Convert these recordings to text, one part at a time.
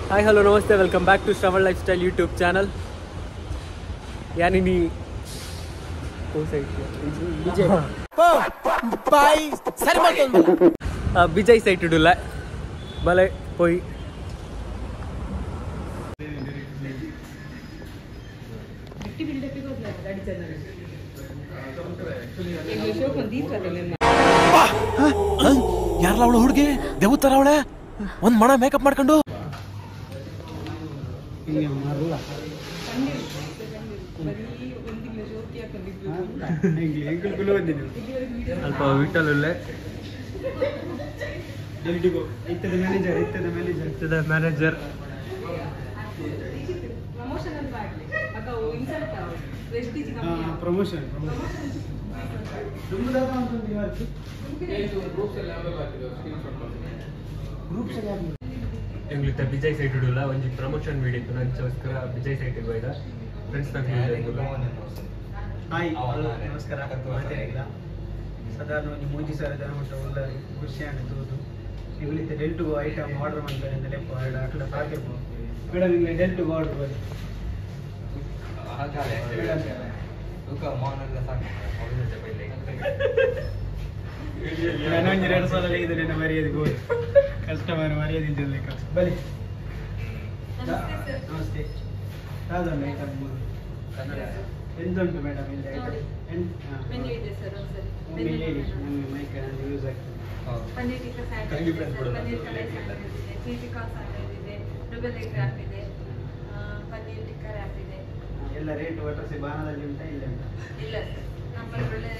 Hi hello ನಮಸ್ತೆ welcome back to Shravan life style YouTube channel ಯಾನಿನಿ ವಿಜಯ್ ಬಾಯ್ ಸರಿ ಮಾಡ್ಕೊಂಡು ವಿಜಯ್ ಸೈಟ್ ಇಡಲ್ಲ ಬಲೆ ಪೋಯ್ ಯಾರಲ್ಲ ಅವಳು ಹುಡುಗಿ ದೇವತರ ಅವಳೆ ಒಂದ್ ಮಣ ಮೇಕಪ್ ಮಾಡ್ಕೊಂಡು ಅಲ್ಪ ವಿಠಲುಲ್ಲೆ ಇತ್ತದ ಮ್ಯಾನೇಜರ್ ಪ್ರಮೋಷನ್ ಎಂಗ್ಲಿತ್ತ ವಿಜಯ್ ಸೈಟ್ ಇಡಲ್ಲ ಒಂಜಿ ಪ್ರಮೋಷನ್ ವೀಡಿಯೋ ಇತ್ತು ನಂಚೋಸ್ಕರ ವಿಜಯ್ ಸೈಟ್ ಇರ್ಬೋದ ಫ್ರೆಂಡ್ಸ್ ಹಾಯ್ ಹಲೋ ನಮಸ್ಕಾರ ಮಾತಾಡಿಲ್ಲ ಸಾಧಾರಣ ಒಂದು ಮೂಜಿ ಸಾವಿರ ಜನ ಮಟ್ಟ ಒಳ್ಳೆ ಖುಷಿ ಅನ್ನಿಸೋದು ಇಲ್ಲಿಂದ ಡೆಲ್ಟು ಐಟಮ್ ಆರ್ಡರ್ ಮಾಡ್ತಾರೆ ಅಂತ ಲೆಪ್ಪ ಎರಡು ಅಟ್ಲ ಸಾಕಿರ್ಬೋದು ಮೇಡಮ್ ಇಲ್ಲಿ ಡೆಲ್ಟು ಆರ್ಡರ್ ಮಾಡಿ ನಾನು ಎರಡು ಸಲ ಇದು ನನ್ನ ಮರ್ಯಾದೆ ಗೋಲ್ ಕಸ್ಟಮರ್ ಮರ್ಯಾದೆ ಇದ್ದಿರ್ಲಿಕ್ಕೆ ಬಲಿ ನಮಸ್ತೆ ಯಾವುದೊಂದು ಐಟಮ್ ಮೂರು ಎಂದುಂಟು ಮೇಡಮ್ ಇಲ್ಲಿ ನೋಡಿ. ಮೆನು ಇದೆ ಸರ್ ಒಂದ್ಸರಿ ಒಮ್ಮೆ ಹೇಳಿ ನಮಗೆ ಮೈಕ್ ಯೂಸ್ ಆಗ್ತದೆ ಪನ್ನೀರ್ ಟಿಕ್ಕಾ ಸ್ಯಾಂಡ್ವಿಚ್ ಇದೆ ಸರ್ ಪನ್ನೀರ್ ಕಡಾಯಿ ಸ್ಯಾಂಡ್ವಿಚ್ ಇದೆ ಚೀಸ್ ಟಿಕ್ಕಾ ಸ್ಯಾಂಡ್ವಿಚ್ ಇದೆ ಡಬಲ್ ಎಗ್ ರ್ಯಾಪ್ ಇದೆ ಆ, ಪನ್ನೀರ್ ಟಿಕ್ಕಾ ರ್ಯಾಪ್ ಇದೆ ಎಲ್ಲ ರೇಟ್ ಒಟ್ಟರೆ ಬಾಣದಲ್ಲಿ ಉಂಟಾ ಇಲ್ಲ ಉಂಟಾ ಇಲ್ಲ ಸರ್ ನಮ್ಮಲ್ಲಿ ಒಳ್ಳೆ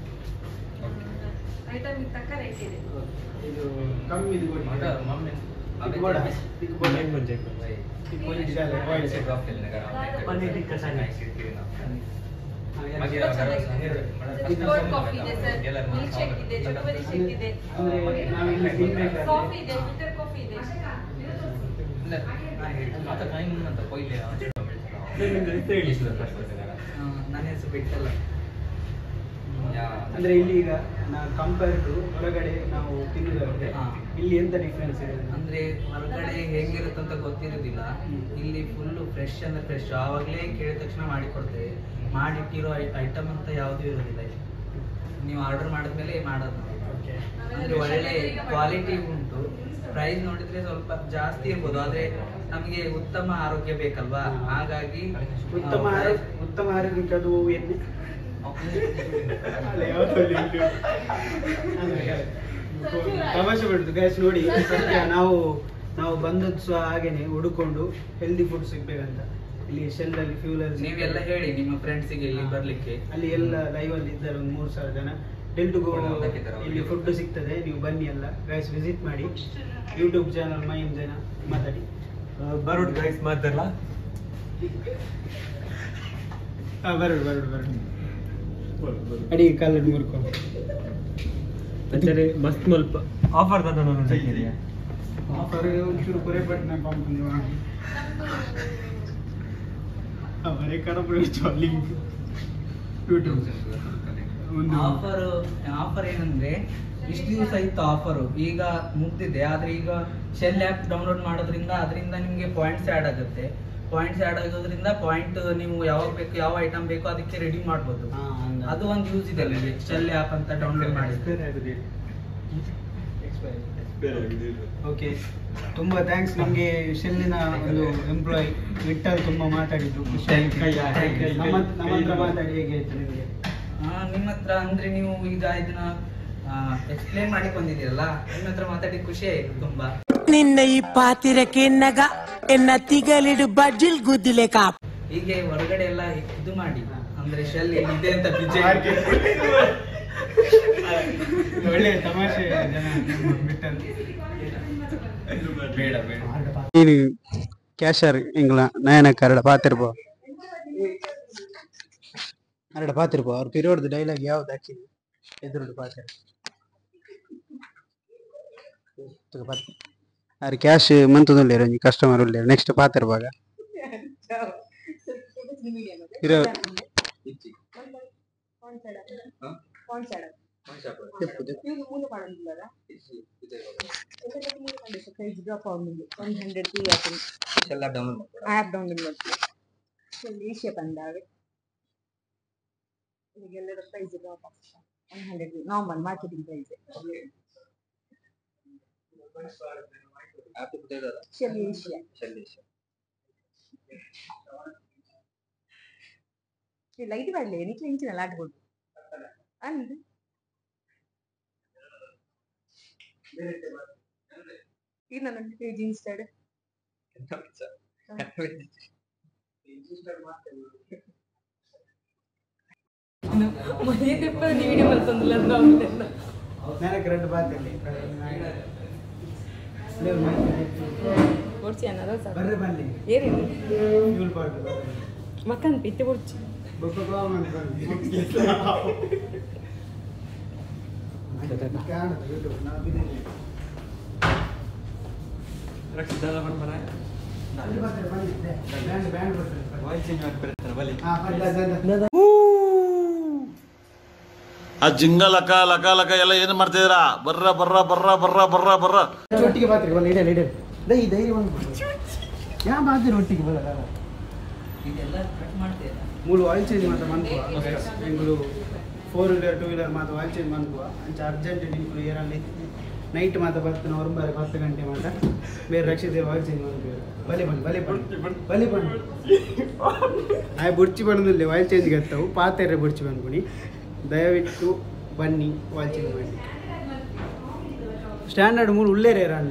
ಐಟಮ್ ತಕ್ಕ ರೇಟ್ ಇದೆ ಇದು ಕಮ್ಮಿ ಇದು ಕೊಡಿ ಇದು ಬೋಡ ಇದು ಬೋಡ ಇದು ಬೋಡ ಇಡಲ್ಲ boil set paneer tikka sandwich cold coffee ಇದೆ ಸರ್ ಮಿಲ್ಕ್ ಶೇಕ್ ಇದೆ ಚುರುಮರಿ ಶೇಕ್ ಇದೆ ಅಂದ್ರೆ ನಾವು ಇಲ್ಲಿ ತಿನ್ಬೇಕಾದ್ರೆ ಕಾಫಿ ಇದೆ ಫಿಲ್ಟರ್ ಕಾಫಿ ಇದೆ ನನ್ನ ಹೆಸರು ಬಿಟ್ಟಲ್ಲ ಅಂದ್ರೆ ಇಲ್ಲಿ ಈಗ ನಾವು ಕಂಪೇರ್ ಟು ಹೊರಗಡೆ ನಾವು ತಿನ್ನುವುದಾದ್ರೆ ಹಾ. ಇಲ್ಲಿ ಎಂತ ಡಿಫ್ರೆನ್ಸ್ ಇದೆ ಅಂದ್ರೆ ಹೊರಗಡೆ ಹೇಗಿರುತ್ತಂತ ಗೊತ್ತಿರೋದಿಲ್ಲ ಇಲ್ಲಿ ಫುಲ್ಲು ಫ್ರೆಶ್ ಅಂದ್ರೆ ಫ್ರೆಶ್ ಆವಾಗಲೇ ಕೇಳಿದ ತಕ್ಷಣ ಮಾಡಿ ಕೊಡ್ತೇವೆ ಮಾಡಿಟ್ಟಿರೋ ಐಟಮ್ ಅಂತ ಯಾವುದೂ ಇರೋದಿಲ್ಲ ಇಲ್ಲಿ. ನೀವು ಆರ್ಡರ್ ಮಾಡಿದ್ಮೇಲೆ ಮಾಡೋದು ನಾವು. ಓಕೆ ಅಂದ್ರೆ ಒಳ್ಳೆ ಕ್ವಾಲಿಟಿ ಉಂಟು ಪ್ರೈಸ್ ನೋಡಿದ್ರೆ ಸ್ವಲ್ಪ ಜಾಸ್ತಿ ಇರ್ಬೋದು ಆದ್ರೆ ನಮಗೆ ಉತ್ತಮ ಆರೋಗ್ಯ ಬೇಕಲ್ವಾ ಹಾಗಾಗಿ ಉತ್ತಮ ಆ, ಆರೋಗ್ಯ ಉತ್ತಮ ಆರೋಗ್ಯಕ್ಕೆ ಅದು ಎಣ್ಣೆ ಅಲ್ಲ, ಯಾವ್ದು ಅಲ್ಲಿ ಉಂಟು? ಅಂದ್ರೆ ತಮಾಷೆ ಬಿಡುದು ಗೈಸ್ ನೋಡಿ ಸತ್ಯ ನಾವು ನಾವು ಬಂದದ್ದು ಸಹ ಹಾಗೇನೆ ಹುಡುಕೊಂಡು ಹೆಲ್ದಿ ಫುಡ್ ಸಿಗ್ಬೇಕಂತ ಇಲ್ಲಿ ಶೆಲ್ ಅಲ್ಲಿ ಫ್ಯೂಲ್ ಅಲ್ಲಿ ನೀವೆಲ್ಲ ಹೇಳಿ ನಿಮ್ಮ ಫ್ರೆಂಡ್ಸಿಗೆ ಇಲ್ಲಿ ಬರ್ಲಿಕ್ಕೆ ಅಲ್ಲಿ ಎಲ್ಲ ಲೈವ್ ಅಲ್ಲಿ ಇದ್ದಾರೆ ಒಂದು ಮೂರು ಸಾವಿರ ಜನ ಡೆಲ್ಟು ಗೋ ಇಲ್ಲಿ ಫುಡ್ ಸಿಗ್ತದೆ ನೀವು ಬನ್ನಿ ಎಲ್ಲ ಗೈಸ್ ವಿಸಿಟ್ ಮಾಡಿ ಯೂಟ್ಯೂಬ್ ಚಾನಲ್ ಮೈಮ್ ಜನ ಮಾತಾಡಿ ಬರೋಡ್ ಗೈಸ್ ಮಾತಾಡಲ್ಲ ಹಾ ಬರೋಡು ಬರೋಡು ಬರೋಡು ಅಡಿ ಕಾಲಲ್ಲಿ ಮುರ್ಕೊ ಅಂಚನೆ ಮಸ್ತ್ ಮಲ್ಪ ಆಫರ್ ತಂದ ನಾನು ಆಫರ್ ಒಂಚೂರು ಕೊರೆ ಪಟ್ನ ಪಂಪು ಅವರೇ ಕಡಪು ಲಿಂಕ್ ಯೂಟ್ಯೂಬ್ ಒಂದು ಆಫರ್ ಆಫರ್ ಏನಂದ್ರೆ ಇಷ್ಟು ದಿವಸ ಇತ್ತು ಆಫರು ಈಗ ಮುಗ್ದಿದೆ ಆದ್ರೆ ಈಗ ಶೆಲ್ ಆ್ಯಪ್ ಡೌನ್ಲೋಡ್ ಮಾಡೋದ್ರಿಂದ ಅದರಿಂದ ನಿಮಗೆ ಪಾಯಿಂಟ್ಸ್ ಆ್ಯಡ್ ಆಗುತ್ತೆ ಪಾಯಿಂಟ್ಸ್ ಆ್ಯಡ್ ಆಗೋದ್ರಿಂದ ಪಾಯಿಂಟ್ ನೀವು ಯಾವಾಗ ಬೇಕು ಯಾವ ಐಟಮ್ ಬೇಕೋ ಅದಕ್ಕೆ ರೆಡಿ ಮಾಡ್ಬೋದು ಹಾ, ಹಂಗ. ಅದು ಒಂದು ಯೂಸ್ ಇದೆ ಅಲ್ಲಿ ಶೆಲ್ ಆ್ಯಪ್ ಅಂತ ಡೌನ್ಲೋಡ್ ಮಾಡಿ ಓಕೆ ತುಂಬಾ ಥ್ಯಾಂಕ್ಸ್ ನಮಗೆ ಶೆಲ್ಲಿನ ಒಂದು ಎಂಪ್ಲಾಯ್ ವಿಠಲ್ ತುಂಬಾ ಮಾತಾಡಿದ್ರು ಖುಷಿ ಆಯ್ತು. Thank you. ನಮ್ಮ ನಮ್ಮ ಹತ್ರ ಮಾತಾಡಿ ಹೇಗೆ ಆಯ್ತು ನಿಮಗೆ ನಿಮ್ಮ ಹತ್ರ ಅಂದ್ರೆ ನೀವು ಈಗ ಇದನ್ನ ಎಕ್ಸ್ಪ್ಲೇನ್ ಮಾಡಿ ಬಂದಿದ್ದೀರಲ್ಲ ನಿಮ್ಮ ಹತ್ರ ಮಾತಾಡಿ ಖುಷಿ ಆಯ್ತು ತುಂಬಾ ನಿನ್ನ ಈ ಪಾತಿರಕ್ಕೆ ನಗ ಎನ್ನ ತಿಗಲಿಡು ಬಜ್ಜಿಲ್ ಗುದ್ದಿಲೆ ಕಾಪ್ ಹೀಗೆ ಹೊರಗಡೆ ಎಲ್ಲ ಇದು ಮಾಡಿ ಅಂದ್ರೆ ಶೆಲ್ ಇದೆ ಅಂತ ಬಿಜೆ ಒಳ್ಳೆ ತಮಾಷೆ ಜನ ನಮ್ಮ ವಿಠಲ್ ಬೇಡ ಬೇಡ ನೀನು ಕ್ಯಾಶರ್ ಇಂಗ್ಲ ನಯನ ಕರಡ ಪಾತಿರ್ಬೋ ಕರಡ ಪಾತಿರ್ಬೋ ಅವ್ರ ಪಿರಿಯೋಡ್ದು ಡೈಲಾಗ್ ಯಾವ್ದು ಹಾಕಿದ್ವಿ ಎದುರುಡು ಪಾತಿರ್ ಅವ್ರ ಕ್ಯಾಶ್ ಮಂತುದುಲ್ಲೇರು ಒಂಜಿ ಕಸ್ಟಮರ್ ಉಲ್ಲೇರು ನೆಕ್ಸ್ಟ್ ಪಾತಿರ್ಬಾಗ ಇರೋ చెప్పు చెప్పు ಪ್ರೈಸ್ ಡ್ರಾಪ್ ಆಗುದು ಒನ್ ಹಂಡ್ರೆಡ್ ಪಿ ಆತನು ಎಲ್ಲ ಡೌನ್ಲೋಡ್ ಆ್ಯಪ್ ಡೌನ್ಲೋಡ್ ಮಾಡ್ತೀವಿ ಈಶೆ ಬಂದಾವೆ ಈಗೆಲ್ಲರ ಪ್ರೈಸ್ ಡ್ರಾಪ್ ಆಗ್ತದೆ one hundred normal marketing price Shell Asia light ಬರಲಿ എനിക്ക് ಇಂಚಿನಲ್ಲ ಆಗ್ಬೋದು ಅಂದ್ ಇದು ನನ್ನ ಪೇಜ್ ಇನ್ಸ್ಟಾಡ್ ಮನೆ ತೆಪ್ಪ ವಿಡಿಯೋ ಮಾಡ್ತಂದಿಲ್ಲ ನನಗೆ ರೆಡ್ ಬಾತಲ್ಲಿ ಓಡ್ಸಿ ಅನ್ನೋದ ಸಾಕು ಬರ್ರಿ ಬನ್ನಿ ಏರಿದೆ ಇವ್ಳು ಪಾಡು ಮಕ್ಕನ್ ಪಿತ್ತೆ ಓಡ್ಸಿ ಬೊಕ್ಕ ಗೋಮನ್ ಬನ್ನಿ ಕಾಣುತ್ತೆ ಯೂಟ್ಯೂಬ್ ನಾವು ಬಿದ್ದಿದ್ದೀವಿ ರಕ್ಷಿತ ಬರ್ತಾರ ಅಲ್ಲಿ ಬರ್ತಾರೆ ಬನ್ನಿ ಬ್ಯಾಂಡ್ ಬ್ಯಾಂಡ್ ಬರ್ತಾರೆ ಹಾ ಬನ್ನಿ ಆ ಜಿಂಗ ಲಕ ಲಕ ಲಕ ಎಲ್ಲ ಏನು ಮಾಡ್ತಿದ್ದೀರಾ ಬರ್ರ ಬರ್ರ ಬರ್ರ ಬರ್ರ ಬರ್ರ ಬರ್ರ ಒಟ್ಟಿಗೆ ಬಾತ್ರಿ ಬಲ್ಲ ಇಡಲ್ ಇಡಲ್ ದೈ ಧೈರ್ಯ ಬಂದ್ಬಿಟ್ಟು ಯಾ ಬಾತ್ರಿ ಒಟ್ಟಿಗೆ ಬಲ್ಲ ಇದೆಲ್ಲ ಕಟ್ ಮಾಡ್ತೀರಾ ಮೂಲು ಆಯಿಲ್ ಚೇಂಜ್ ಮಾತ್ರ ಮನ್ಕುವ ಎಂಗುಲು ಫೋರ್ ವೀಲರ್ ಟೂ ವೀಲರ್ ಮಾತ್ರ ಆಯಿಲ್ ಚೇಂಜ್ ಮನ್ಕುವ ಅಂಚ ಅರ್ಜೆಂಟ್ ನಿಂಕು ಏರಲ್ಲಿ ನೈಟ್ ಮಾತ್ರ ಬರ್ತಾನೆ ಒಂಬತ್ತು ಹತ್ತು ಗಂಟೆ ಮಾತ್ರ ಬೇರೆ ರಕ್ಷಿತ ಆಯಿಲ್ ಚೇಂಜ್ ಮಾಡ್ಬೇಕು ಬಲೆ ಬಣ್ಣ ಬಲೆ ಬಣ್ಣ ಬಲೆ ಬಣ್ಣ ಆಯ್ ಬುಡ್ಚಿ ಬಣ್ಣದಲ್ಲಿ ಆಯಿಲ್ ಚೇಂಜ್ ಗತ್ತವು ಪಾತೆರೆ ಬುಡ್ಚಿ ಬಂದ್ಬಿಡಿ ದಯವಿಟ್ಟು ಬನ್ನಿ ಆಯಿಲ್ ಚೇಂಜ್ ಮಾಡಿ ಸ್ಟ್ಯಾಂಡರ್ಡ್ ಮೂರು ಉಳ್ಳೇರೇ ಅಲ್ಲ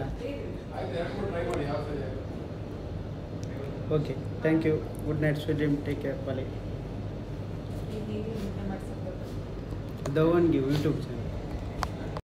okay thank you good night sweet dream take care ಬಲೆ ಧವನ್ಗೆ ಯೂಟ್ಯೂಬ್ ಚಾನಲ್